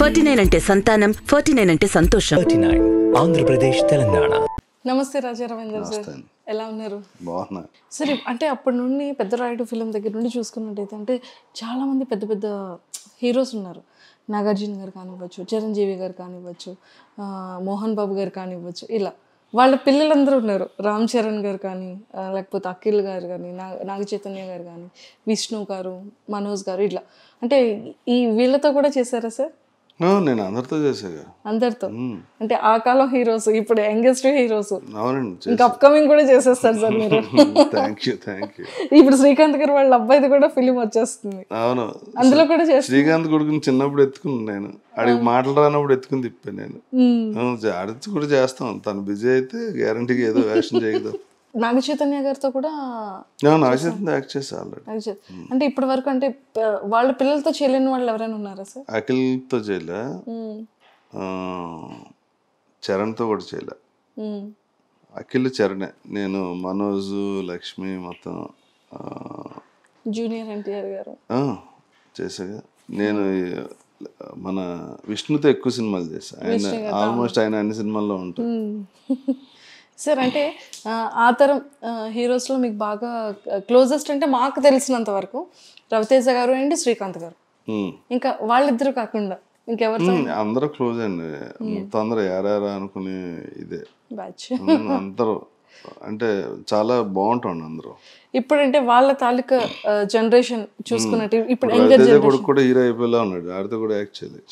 Forty nine అంటే సంతానం forty nine అంటే సంతోషం థర్టీ నైన్ ఆంధ్రప్రదేశ్ తెలంగాణ నమస్తే రాజా రవీందర్ సార్ ఎలా ఉన్నారు బాగున్నా సార్ ఇప్- అంటే అప్పటి నుండి పెద్ద రాయుడు ఫిలిం దగ్గర నుండి చూసుకున్నట్టయితే అంటే చాలా మంది పెద్ద పెద్ద హీరోస్ ఉన్నారు నాగార్జున గారు కానివ్వచ్చు చిరంజీవి గారు కానివ్వచ్చు ఆ, మోహన్ బాబు గారు కానివ్వచ్చు ఇలా వాళ్ళ పిల్లలందరూ ఉన్నారు రామ్ చరణ్ గారు కానీ ఆ, లేకపోతే అఖిల్ గారు కానీ నా నాగ చైతన్య గారు కానీ విష్ణు గారు మనోజ్ గారు ఇట్లా అంటే ఈ వీళ్ళతో కూడా చేశారా సార్ ఆ, నేను అందరితో చేసాగా అందరితో అంటే ఆ కాలం హీరోస్ ఇప్పుడు యంగెస్ట్ హీరోస్ అవునండి ఇంకా అప్కమింగ్ కూడా చేసేస్తారు సార్ మీరు థ్యాంక్ యూ థ్యాంక్ యూ ఇప్పుడు శ్రీకాంత్ గారు వాళ్ళ అబ్బాయిది కూడా ఫిలిం వచ్చేస్తుంది అవును అందులో కూడా చేస్తారు శ్రీకాంత్ కొడుకుని చిన్నప్పుడు ఎత్తుకున్నాను నేను ఆడికి మాటలు రానప్పుడు ఎత్తుకుని తిప్పాను నేను అవును, ఆడితే కూడా చేస్తాం తను బిజీ అయితే గ్యారంటీగా ఏదో వేషం చేయదు నాగ చైతన్య గారితో కూడా నాగచేత యాక్ట్ చేసి ఆల్రెడీ నాగ చై- అంటే ఇప్పటి వరకు అంటే ప- వాళ్ళ పిల్లలతో చేయలేని వాళ్ళు ఎవరైనా ఉన్నారా సార్ అఖిల్తో చేయలే ఉమ్, ఆ, చరణ్తో కూడా చేయలే ఉమ్, అఖిల్ చరణే నేను మనోజ్ లక్ష్మి మొత్తం ఆ, జూనియర్ ఎన్టీఆర్ గారు ఆ, చేసాగా నేను ఈ, మన విష్ణుతో ఎక్కువ సినిమాలు చేశా ఆయన ఆల్మోస్ట్ ఆయన అన్ని సినిమాల్లో ఉంటారు ఉమ్. సార్ అంటే ఆ, ఆ తరం హీరోస్ లో మీకు బాగా క్లోజెస్ట్ అంటే మాకు తెలిసినంత వరకు రవితేజ గారు అండ్ శ్రీకాంత్ గారు ఉమ్. ఇంకా వాళ్ళిద్దరు కాకుండా ఇంకెవరితో ఉమ్, అందరూ క్లోజ్ అండి మొత్తం అందరూ యారారా అనుకుని ఇదే బ్యాచ్ ఉమ్, అందరూ అంటే చాలా బాగుంటాండి అందరూ ఇప్పుడంటే వాళ్ళ తాలూకా జనరేషన్ చూసుకున్నట్టు ఇప్పుడు యంగర్ రవితేజ జనరేషన్ కొడుకు కూడా హీరో అయిపోయేలా ఉన్నాడు ఆడితో కూడా యాక్ట్ చేయలేదు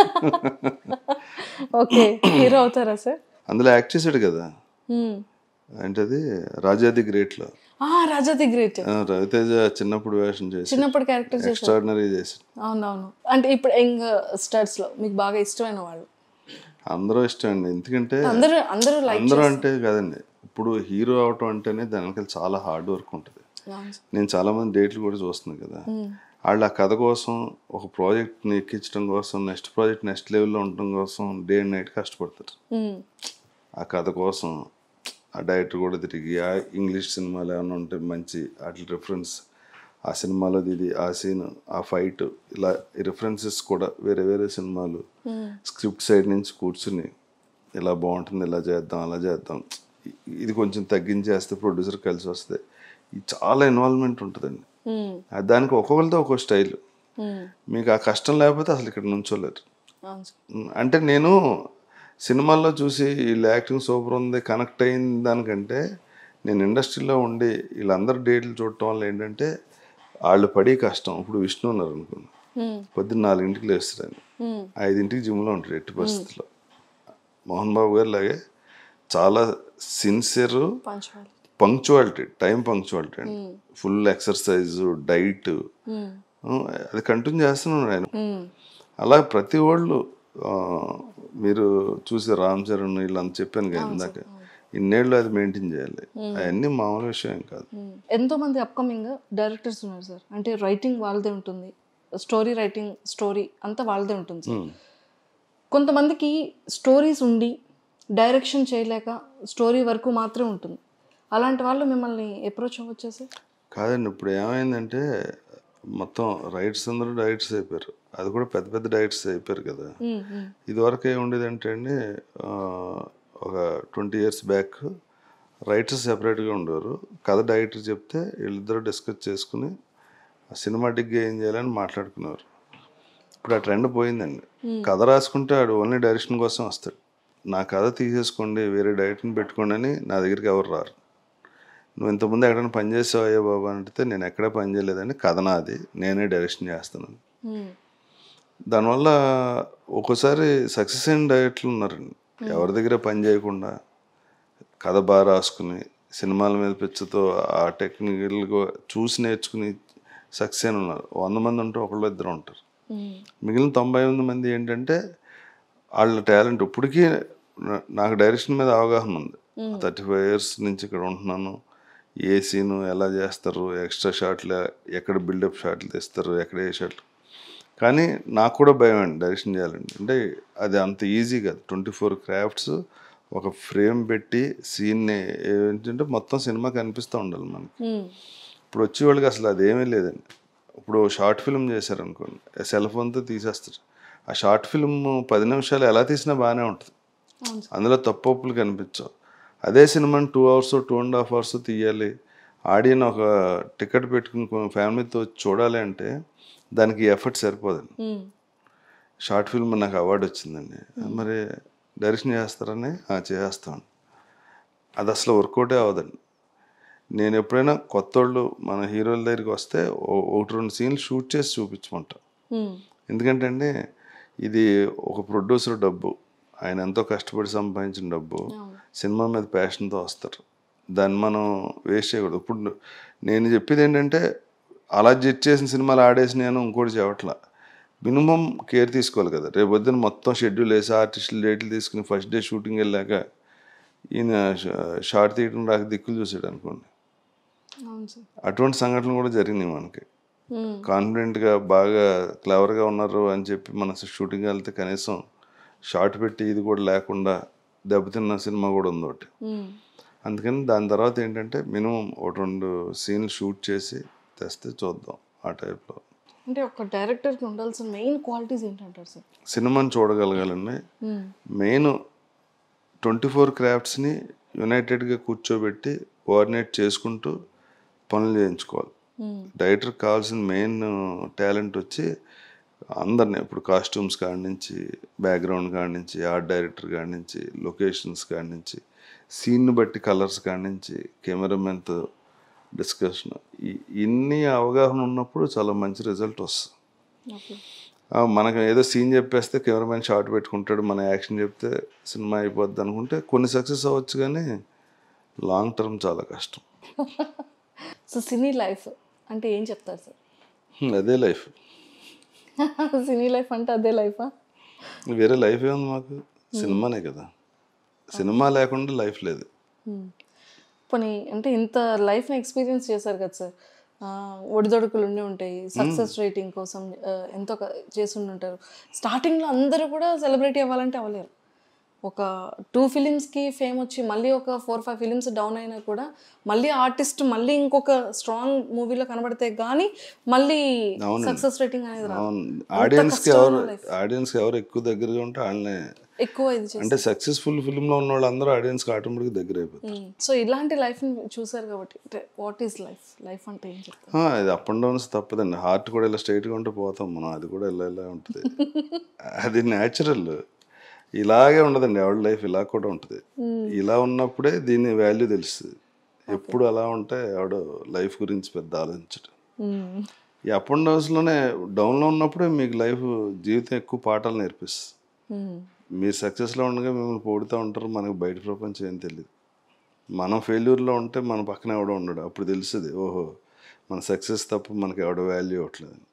ఓకే హీరో అవుతారా సార్ అందులో యాక్ట్ చేశాడు కదా ఏంటది రాజాది గ్రేట్ లో ఆ రాజాది గ్రేట్ ఆ, రవితేజ చిన్నప్పుడు వేషం చేసి చిన్నప్పుడు క్యారెక్టర్ చేశారు ఎక్స్ట్రాడినరీ చేశాడు అవునవును అంటే ఇప్పుడు యంగ్ స్టార్స్ లో మీకు బాగా ఇష్టమైన వాళ్ళు అందరూ ఇష్టం అండి ఎందుకంటే అందరూ అందరూ లైక్ అందరూ అంటే కాదండి ఇప్పుడు హీరో అవటం అంటేనే దాని వెనకాల చాలా హార్డ్ వర్క్ ఉంటుంది నేను చాలా మంది డేట్లు కూడా చూస్తున్నాను కదా వాళ్ళు ఆ కథ కోసం ఒక ప్రాజెక్ట్ని ఎక్కించడం కోసం నెక్స్ట్ ప్రాజెక్ట్ నెక్స్ట్ లెవెల్లో ఉండడం కోసం డే అండ్ నైట్ కష్టపడతారు ఆ కథ కోసం ఆ డైరెక్టర్ కూడా తిరిగి ఆ ఇంగ్లీష్ సినిమాలు ఏమైనా ఉంటే మంచి వాటి రిఫరెన్స్ ఆ సినిమాలో ఇది ఆ సీన్ ఆ ఫైట్ ఇలా రిఫరెన్సెస్ కూడా వేరే వేరే సినిమాలు స్క్రిప్ట్ సైడ్ నుంచి కూర్చుని ఇలా బాగుంటుంది ఇలా చేద్దాం అలా చేద్దాం ఇ- ఇది కొంచెం తగ్గించేస్తే ప్రొడ్యూసర్ కలిసి వస్తే ఇది చాలా ఇన్వాల్వ్మెంట్ ఉంటుందండి ఆ దానికి ఒక్కొక్కరితో ఒక్కో స్టైల్ మీకు ఆ కష్టం లేకపోతే అసలు ఇక్కడ నుంచోలేరు ఉమ్, అంటే నేను సినిమాల్లో చూసి వీళ్ళ యాక్టింగ్ సూపర్ ఉంది కనెక్ట్ అయిన దానికంటే నేను ఇండస్ట్రీలో ఉండి వీళ్ళందరూ డేట్లు చూడటం వల్ల ఏంటంటే వాళ్ళు పడే కష్టం ఇప్పుడు విష్ణు ఉన్నారు అనుకోండి పొద్దున్న నాలుగింటికి లేస్తారు ఆయన ఐదింటికి జిమ్లో ఉంటారు ఎట్టి పరిస్థితుల్లో మోహన్ బాబు గారు లాగే చాలా సిన్సియర్ పంచవాలి పంక్చువాలిటీ టైం పంక్చువాలిటీ అండి ఫుల్ ఎక్సర్సైజ్ డైట్ అది కంటిన్యూ చేస్తున్నాడు ఆయన అలా ప్రతి వాళ్ళు ఆ, మీరు చూసే రామ్ చరణ్ వీళ్ళంతా చెప్పాను కదా ఇందాక ఇన్నేళ్ళు అది మెయింటైన్ చేయాలి అవన్నీ మామూలు విషయం ఏం కాదు ఎంతో మంది అప్కమింగ్ డైరెక్టర్స్ ఉన్నారు సార్ అంటే రైటింగ్ వాళ్ళదే ఉంటుంది స్టోరీ రైటింగ్ స్టోరీ అంతా వాళ్ళదే ఉంటుంది సార్ కొంతమందికి స్టోరీస్ ఉండి డైరెక్షన్ చేయలేక స్టోరీ వరకు మాత్రమే ఉంటుంది అలాంటి వాళ్ళు మిమ్మల్ని అప్రోచ్ అవ్వచ్చా సార్ కాదండి ఇప్పుడు ఏమైందంటే మొత్తం రైట్స్ అందరూ డైట్స్ అయిపోయారు అది కూడా పెద్ద పెద్ద డైట్స్ అయిపోయారు కదా ఇదివరకు ఏముండేదంటే అండి ఆ, ఒక ట్వంటీ ఇయర్స్ బ్యాక్ రైటర్స్ సెపరేట్గా ఉండేవారు కథ డైరెక్టర్ చెప్తే వీళ్ళిద్దరూ డిస్కస్ చేసుకుని సినిమాటిక్గా ఏం చేయాలని మాట్లాడుకునేవారు ఇప్పుడు ఆ ట్రెండ్ పోయిందండి కథ రాసుకుంటే ఆడు ఓన్లీ డైరెక్షన్ కోసం వస్తాడు నా కథ తీసేసుకోండి వేరే డైరెక్టర్ని పెట్టుకోండి అని నా దగ్గరికి ఎవరు రారు నువ్వు ఇంతకుముందు ఎక్కడైనా పని చేసావు అయ్యా బాబు అని అంటే నేను ఎక్కడ పని చేయలేదండి కథ నాది నేనే డైరెక్షన్ చేస్తాను దానివల్ల ఒక్కోసారి సక్సెస్ అయిన డైరెక్టర్లు ఉన్నారండి ఎవరి దగ్గర పని చేయకుండా కథ బాగా రాసుకుని సినిమాల మీద పిచ్చతో ఆ టెక్నికల్గా చూసి నేర్చుకుని సక్సెస్ అయిన ఉన్నారు వంద మంది ఉంటే ఒకళ్ళు ఇద్దరు ఉంటారు మిగిలిన తొంభై ఎనిమిది మంది ఏంటంటే వాళ్ళ టాలెంట్ ఇప్పటికీ నా- నాకు డైరెక్షన్ మీద అవగాహన ఉంది థర్టీ ఫైవ్ ఇయర్స్ నుంచి ఇక్కడ ఉంటున్నాను ఏ సీను ఎలా చేస్తారు ఎక్స్ట్రా షాట్లు ఎక్కడ బిల్డప్ షాట్లు తీస్తారు ఎక్కడ ఏ షాట్లు కానీ నాకు కూడా భయం అండి డైరెక్షన్ చేయాలండి అంటే అది అంత ఈజీ కాదు ట్వంటీ ఫోర్ క్రాఫ్ట్స్ ఒక ఫ్రేమ్ పెట్టి సీన్ని ఏంటంటే మొత్తం సినిమా కనిపిస్తూ ఉండాలి మనకి ఇప్పుడు వచ్చే వాళ్ళకి అసలు అదేమీ లేదండి ఇప్పుడు షార్ట్ ఫిల్మ్ చేశారనుకోండి సెల్ ఫోన్తో తీసేస్తారు ఆ షార్ట్ ఫిల్మ్ పది నిమిషాలు ఎలా తీసినా బాగానే ఉంటుంది అవును సార్ అందులో తప్పులు కనిపించవు అదే సినిమాని two hours two and half hours తీయాలి ఆడియన్ ఒక టికెట్ పెట్టుకుని ఫ్యామిలీతో చూడాలి అంటే దానికి ఎఫర్ట్ సరిపోదండి మ్మ్. షార్ట్ ఫిల్మ్ నాకు అవార్డు వచ్చిందండి మరి డైరెక్షన్ చేస్తారని "ఆ, చేస్తాను అది అసలు వర్కౌటే అవ్వదండి నేను ఎప్పుడైనా కొత్త వాళ్ళు మన హీరోల దగ్గరికి వస్తే ఓ- ఒకటి రెండు సీన్లు షూట్ చేసి చూపించమంటా మ్మ్. ఎందుకంటే అండి ఇది ఒక ప్రొడ్యూసర్ డబ్బు ఆయన ఎంతో కష్టపడి సంపాదించిన డబ్బు సినిమా మీద ప్యాషన్తో వస్తారు దాన్ని మనం వేస్ట్ చేయకూడదు ఇప్పుడు నేను చెప్పేది ఏంటంటే అలా జడ్జ్ చేసిన సినిమాలు ఆడేసి నేను ఇంకోటి చెప్పట్లా మినిమం కేర్ తీసుకోవాలి కదా రేపు పొద్దున మొత్తం షెడ్యూల్ వేసి ఆర్టిస్టులు డేట్లు తీసుకుని ఫస్ట్ డే షూటింగ్ వెళ్ళాక ఈయన షార్ట్ తీయడం రాక దిక్కులు చూసాడు అనుకోండి అవును సార్ అటువంటి సంఘటనలు కూడా జరిగినాయి మనకి మ్మ్. కాన్ఫిడెంట్గా బాగా క్లవర్గా ఉన్నారు అని చెప్పి మన షూటింగ్ వెళ్తే కనీసం షార్ట్ పెట్టి ఇది కూడా లేకుండా దెబ్బతిన్న సినిమా కూడా ఉంది ఒకటి మ్మ్. అందుకని దాని తర్వాత ఏంటంటే మినిమం ఒక రెండు సీన్లు షూట్ చేసి తెస్తే చూద్దాం ఆ టైప్లో అంటే ఒక డైరెక్టర్కి ఉండాల్సిన మెయిన్ క్వాలిటీస్ ఏంటంటారు సార్ సినిమాని చూడగలగాలండి మ్మ్. మెయిన్ ట్వంటీ ఫోర్ క్రాఫ్ట్స్ని యునైటెడ్గా కూర్చోబెట్టి కోఆర్డినేట్ చేసుకుంటూ పనులు చేయించుకోవాలి మ్మ్. డైరెక్టర్కి కావాల్సిన మెయిన్ టాలెంట్ వచ్చి అందరిని ఇప్పుడు కాస్ట్యూమ్స్ కాడి నుంచి బ్యాక్గ్రౌండ్ కాడి నుంచి ఆర్ట్ డైరెక్టర్ కాడి నుంచి లొకేషన్స్ కాడి నుంచి సీన్ బట్టి కలర్స్ కాడి నుంచి కెమెరామెన్తో డిస్కషన్ ఇన్ని అవగాహన ఉన్నప్పుడు చాలా మంచి రిజల్ట్ వస్తుంది ఓకే ఆ, మనకు ఏదో సీన్ చెప్పేస్తే కెమెరామెన్ షార్ట్ పెట్టుకుంటాడు మన యాక్షన్ చెప్తే సినిమా అయిపోద్ది అనుకుంటే కొన్ని సక్సెస్ అవ్వచ్చు కానీ లాంగ్ టర్మ్ చాలా కష్టం సో సినీ లైఫ్ అంటే ఏం చెప్తారు సార్ హ్మ్, అదే లైఫ్ సినీ లైఫ్ అంటే అదే లైఫా వేరే లైఫ్ ఏముంది మాకు సినిమానే కదా సినిమా లేకుండా లైఫ్ లేదు పోనీ అంటే ఇంత లైఫ్ని ఎక్స్పీరియన్స్ చేశారు కదా సార్ ఆ, ఒడిదొడుకులు ఉండి ఉంటాయి సక్సెస్ రేటింగ్ కోసం ఆ, ఎంతో క- చేస్తుండి ఉంటారు స్టార్టింగ్లో అందరూ కూడా సెలబ్రిటీ అవ్వాలంటే అవ్వలేరు ఒక టూ ఫిలిమ్స్కి ఫేమ్ వచ్చి మళ్ళీ ఒక ఫోర్ ఫైవ్ ఫిలిమ్స్ డౌన్ అయినా కూడా మళ్ళీ ఆర్టిస్ట్ మళ్ళీ ఇంకొక స్ట్రాంగ్ మూవీలో కనబడితే కానీ మళ్ళీ సక్సెస్ రేటింగ్ అనేది రాదు అవును అంత ఆడియన్స్కి కష్టమైన ఎవరు life. ఆడియన్స్కి ఎవరు ఎక్కువ దగ్గరగా ఉంటే వాళ్ళనే ఎక్కువ ఇది చేస్తారు అంటే సక్సెస్ఫుల్ ఫిల్మ్లో ఉన్న వాళ్ళు అందరూ ఆడియన్స్కి ఆటోమేటిక్గా దగ్గర అయిపోతారు సో ఇలాంటి లైఫ్ని చూసారు కాబట్టి అంటే వాట్ ఈస్ లైఫ్ లైఫ్ అంటే ఏం చెప్తారు ఆ, ఇది అప్ అండ్ డౌన్స్ తప్పదండి హార్ట్ కూడా ఇలా స్ట్రైట్గా ఉంటే పోతాం మనం అది కూడా ఇలా ఇలా ఉంటుంది అది న్యాచురల్ ఇలాగే ఉండదండి ఎవరి లైఫ్ ఇలా కూడా ఉంటుంది ఇలా ఉన్నప్పుడే దీని వాల్యూ తెలుస్తుంది ఎప్పుడు అలా ఉంటే ఎవడో లైఫ్ గురించి పెద్ద ఆలోచించడు మ్మ్. ఈ అప్ అండ్ డౌన్స్లోనే డౌన్లో ఉన్నప్పుడే మీకు లైఫ్ జీవితం ఎక్కువ పాఠాలు నేర్పిస్తుంది మ్మ్. మీరు సక్సెస్లో ఉండగా మిమ్మల్ని పొడుతూ ఉంటారు మనకు బయట ప్రపంచం ఏం తెలియదు మనం ఫెయిల్యూర్లో ఉంటే మన పక్కన ఎవడో ఉండడు అప్పుడు తెలుస్తుంది ఓహో మన సక్సెస్ తప్ప మనకి ఎవడో వాల్యూ ఇవ్వట్లేదు